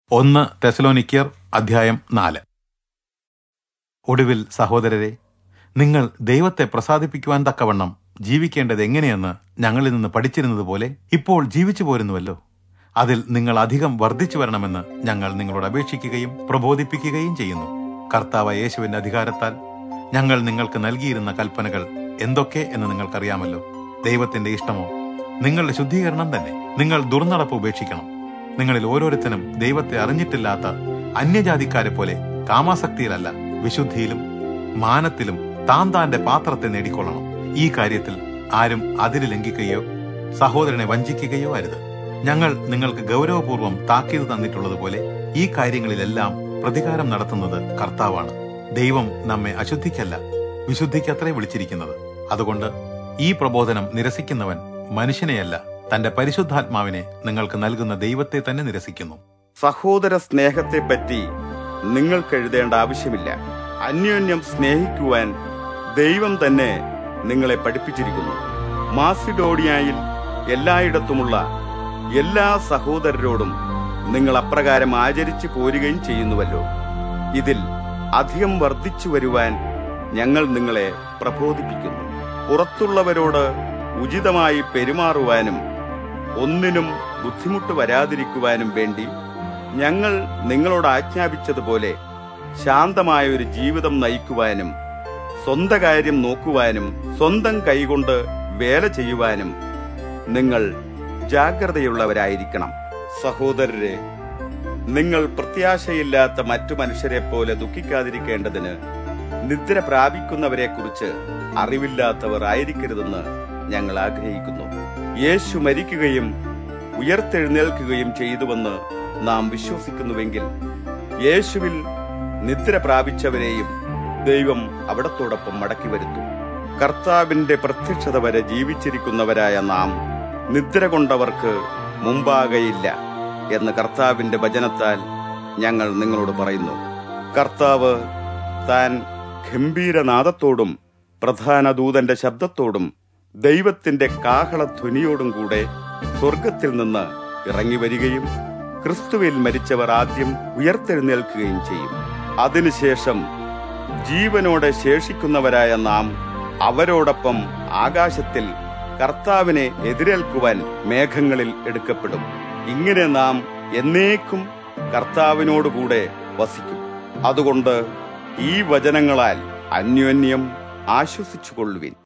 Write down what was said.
ഒന്ന് തെസലോനിക്കർ അധ്യായം നാല് ഒടുവിൽ സഹോദരരെ നിങ്ങൾ ദൈവത്തെ പ്രസാദിപ്പിക്കുവാൻ തക്കവണ്ണം ജീവിക്കേണ്ടത് എങ്ങനെയെന്ന് ഞങ്ങളിൽ നിന്ന് പഠിച്ചിരുന്നതുപോലെ ഇപ്പോൾ ജീവിച്ചു പോരുന്നുവല്ലോ അതിൽ നിങ്ങൾ അധികം വർദ്ധിച്ചു വരണമെന്ന് ഞങ്ങൾ നിങ്ങളോട് അപേക്ഷിക്കുകയും പ്രബോധിപ്പിക്കുകയും ചെയ്യുന്നു കർത്താവ് യേശുവിന്റെ അധികാരത്താൽ ഞങ്ങൾ നിങ്ങൾക്ക് നൽകിയിരുന്ന കൽപ്പനകൾ എന്തൊക്കെ എന്ന് നിങ്ങൾക്കറിയാമല്ലോ ദൈവത്തിന്റെ ഇഷ്ടമോ നിങ്ങളുടെ ശുദ്ധീകരണം തന്നെ നിങ്ങൾ ദുർനടപ്പ് ഉപേക്ഷിക്കണം നിങ്ങളിൽ ഓരോരുത്തരും ദൈവത്തെ അറിഞ്ഞിട്ടില്ലാത്ത അന്യജാതിക്കാരെ പോലെ കാമാസക്തിയിലല്ല വിശുദ്ധിയിലും മാനത്തിലും താൻ താന്റെ പാത്രത്തെ നേടിക്കൊള്ളണം ഈ കാര്യത്തിൽ ആരും അതിര് ലംഘിക്കുകയോ സഹോദരനെ വഞ്ചിക്കുകയോ അരുത് ഞങ്ങൾ നിങ്ങൾക്ക് ഗൗരവപൂർവ്വം താക്കീത് തന്നിട്ടുള്ളതുപോലെ ഈ കാര്യങ്ങളിലെല്ലാം പ്രതികാരം നടത്തുന്നത് കർത്താവാണ് ദൈവം നമ്മെ അശുദ്ധിക്കല്ല വിശുദ്ധിക്കത്രേ വിളിച്ചിരിക്കുന്നത് അതുകൊണ്ട് ഈ പ്രബോധനം നിരസിക്കുന്നവൻ മനുഷ്യനെയല്ല തന്റെ പരിശുദ്ധാത്മാവിനെ നിങ്ങൾക്ക് നൽകുന്ന ദൈവത്തെ തന്നെ നിരസിക്കുന്നു സഹോദര സ്നേഹത്തെപ്പറ്റി നിങ്ങൾക്ക് എഴുതേണ്ട ആവശ്യമില്ല അന്യോന്യം സ്നേഹിക്കുവാൻ ദൈവം തന്നെ നിങ്ങളെ പഠിപ്പിച്ചിരിക്കുന്നു മാസിഡോഡിയായിൽ എല്ലായിടത്തുമുള്ള എല്ലാ സഹോദരരോടും നിങ്ങൾ അപ്രകാരം ആചരിച്ചു പോരുകയും ചെയ്യുന്നുവല്ലോ ഇതിൽ അധികം വർദ്ധിച്ചു വരുവാൻ ഞങ്ങൾ നിങ്ങളെ പ്രബോധിപ്പിക്കുന്നു പുറത്തുള്ളവരോട് ഉചിതമായി പെരുമാറുവാനും ഒന്നിനും ബുദ്ധിമുട്ട് വരാതിരിക്കുവാനും വേണ്ടി ഞങ്ങൾ നിങ്ങളോട് ആജ്ഞാപിച്ചതുപോലെ ശാന്തമായ ഒരു ജീവിതം നയിക്കുവാനും സ്വന്ത കാര്യം നോക്കുവാനും സ്വന്തം കൈകൊണ്ട് വേല ചെയ്യുവാനും നിങ്ങൾ ജാഗ്രതയുള്ളവരായിരിക്കണം സഹോദരരെ നിങ്ങൾ പ്രത്യാശയില്ലാത്ത മറ്റു മനുഷ്യരെ പോലെ ദുഃഖിക്കാതിരിക്കേണ്ടതിന് നിദ്ര പ്രാപിക്കുന്നവരെ കുറിച്ച് അറിവില്ലാത്തവർ ആയിരിക്കരുതെന്ന് ഞങ്ങൾ ആഗ്രഹിക്കുന്നു യേശു മരിക്കുകയും ഉയർത്തെഴുന്നേൽക്കുകയും ചെയ്തുവെന്ന് നാം വിശ്വസിക്കുന്നുവെങ്കിൽ യേശുവിൽ നിദ്ര പ്രാപിച്ചവരെയും ദൈവം അവിടത്തോടൊപ്പം മടക്കി വരുത്തും കർത്താവിന്റെ പ്രത്യക്ഷത വരെ ജീവിച്ചിരിക്കുന്നവരായ നാം നിദ്ര കൊണ്ടവർക്ക് മുമ്പാകയില്ല എന്ന് കർത്താവിന്റെ വചനത്താൽ ഞങ്ങൾ നിങ്ങളോട് പറയുന്നു കർത്താവ് താൻ ഗംഭീരനാദത്തോടും പ്രധാന ദൂതന്റെ ശബ്ദത്തോടും ദൈവത്തിന്റെ കാഹളധ്വനിയോടും കൂടെ സ്വർഗത്തിൽ നിന്ന് ഇറങ്ങി വരികയും ക്രിസ്തുവിൽ മരിച്ചവർ ആദ്യം ഉയർത്തെഴുന്നേൽക്കുകയും ചെയ്യും അതിനുശേഷം ജീവനോടെ ശേഷിക്കുന്നവരായ നാം അവരോടൊപ്പം ആകാശത്തിൽ കർത്താവിനെ എതിരേൽക്കുവാൻ മേഘങ്ങളിൽ എടുക്കപ്പെടും ഇങ്ങനെ നാം എന്നേക്കും കർത്താവിനോടുകൂടെ വസിക്കും അതുകൊണ്ട് ഈ വചനങ്ങളാൽ അന്യോന്യം ആശ്വസിച്ചുകൊള്ളുവിൻ